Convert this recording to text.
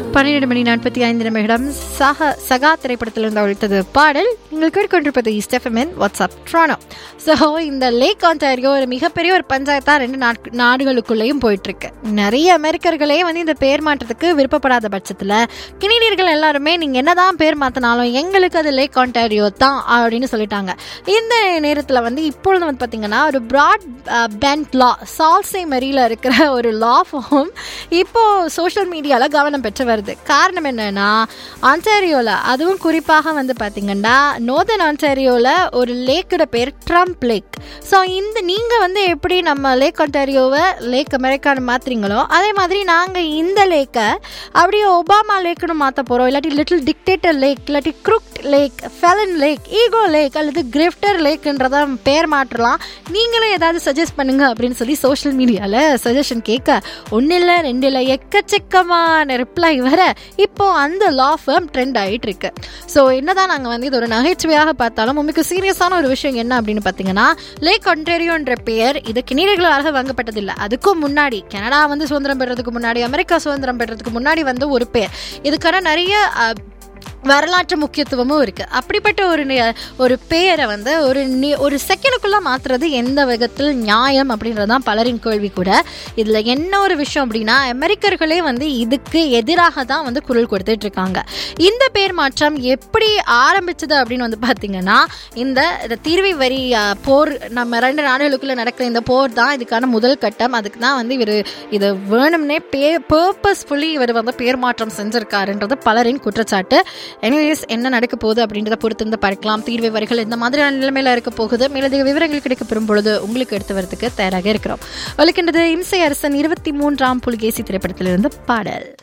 பன்னிரண்டு மணி நாற்பத்தி ஐந்து நிமிடம் சக சகா திரைப்படத்திலிருந்து ஒழித்தது பாடல் நீங்கள் கேட்டுக்கொண்டிருப்பது இஸ்டெஃபமின் வாட்ஸ்அப் ட்ரானோ ஸோ இந்த லேக் ஆண்டாரியோ ஒரு மிகப்பெரிய ஒரு பஞ்சாயத்தாக ரெண்டு நாட் நாடுகளுக்குள்ளேயும் போயிட்டுருக்கு நிறைய அமெரிக்கர்களே வந்து இந்த பேர் மாற்றத்துக்கு விருப்பப்படாத பட்சத்தில் கிணினியர்கள் எல்லாருமே நீங்கள் என்னதான் பேர் மாற்றினாலும் எங்களுக்கு அது லேக் ஆண்டாரியோ தான் அப்படின்னு சொல்லிட்டாங்க இந்த நேரத்தில் வந்து இப்பொழுது வந்து பார்த்தீங்கன்னா ஒரு ப்ராட் பென்ட் லா சால்சை மரியில் இருக்கிற ஒரு லா ஃபார்ம் இப்போ சோஷியல் மீடியாவில் கவனம் பெற்று வருது காரணம் என்னன்னா ஆன்டாரியோவில் அதுவும் குறிப்பாக வந்து பார்த்தீங்கன்னா நோர்தன் ஆன்டாரியோவில் ஒரு லேக்கோட பேர் ட்ரம்ப் லேக் ஸோ இந்த நீங்கள் வந்து எப்படி நம்ம லேக் ஆன்டாரியோவை லேக் அமெரிக்கான்னு மாற்றுறீங்களோ அதே மாதிரி நாங்கள் இந்த லேக்கை அப்படியே ஒபாமா லேக்குன்னு மாற்ற போகிறோம் இல்லாட்டி லிட்டில் டிக்டேட்டர் லேக் இல்லாட்டி crooked like felon like ego like அல்லது கிரிஃப்டர் லேக்ன்றத பேர் மாற்றலாம் நீங்களும் ஏதாவது சஜஸ்ட் பண்ணுங்க அப்படின்னு சொல்லி சோஷியல் மீடியாவில் சஜஷன் கேட்க ஒன்றும் இல்லை ரெண்டு இல்லை எக்கச்சக்கமான ரிப்ளை வர இப்போ அந்த லா ஃபேம் ட்ரெண்ட் ஆகிட்டு இருக்கு ஸோ என்னதான் நாங்கள் வந்து இது ஒரு நகைச்சுவையாக பார்த்தாலும் உங்களுக்கு சீரியஸான ஒரு விஷயம் என்ன அப்படின்னு பார்த்தீங்கன்னா லேக் ஒன்டேரியோன்ற பெயர் இது கிணறுகளாக வாங்கப்பட்டதில்லை அதுக்கும் முன்னாடி கனடா வந்து சுதந்திரம் பெறதுக்கு முன்னாடி அமெரிக்கா சுதந்திரம் பெறதுக்கு முன்னாடி வந்து ஒரு பெயர் இதுக்கான நிறைய அஹ், வரலாற்று முக்கியத்துவமும் இருக்கு அப்படிப்பட்ட ஒரு நி- ஒரு பெயரை வந்து ஒரு நி- ஒரு செகண்டுக்குள்ள மாத்துறது எந்த விதத்தில் நியாயம் அப்படின்றது தான் பலரின் கேள்வி கூட இதுல என்ன ஒரு விஷயம் அப்படின்னா அமெரிக்கர்களே வந்து இதுக்கு எதிராக தான் வந்து குரல் கொடுத்துட்டு இருக்காங்க இந்த பேர் மாற்றம் எப்படி ஆரம்பிச்சது அப்படின்னு வந்து பாத்தீங்கன்னா இந்த இந்த தீர்வை வரி அஹ், போர் நம்ம ரெண்டு நாடுகளுக்குள்ள நடக்கிற இந்த போர் தான் இதுக்கான முதல் கட்டம் அதுக்கு தான் வந்து இவர் இது வேணும்னே பே பர்பஸ்ஃபுல்லி இவர் வந்து பேர் மாற்றம் செஞ்சிருக்காருன்றது பலரின் குற்றச்சாட்டு எனிவேஸ் என்ன நடக்க போகுது அப்படின்றத பொறுத்து இருந்து பார்க்கலாம் தீர்வு வரிகள் இந்த மாதிரியான நிலைமையில இருக்க போகுது மேலதிக விவரங்கள் கிடைக்கப்பெறும் பொழுது உங்களுக்கு எடுத்து வரதுக்கு தயாராக இருக்கிறோம் ஒலிக்கின்றது இம்சை அரசன் இருபத்தி மூன்றாம் புலிகேசி திரைப்படத்திலிருந்து பாடல்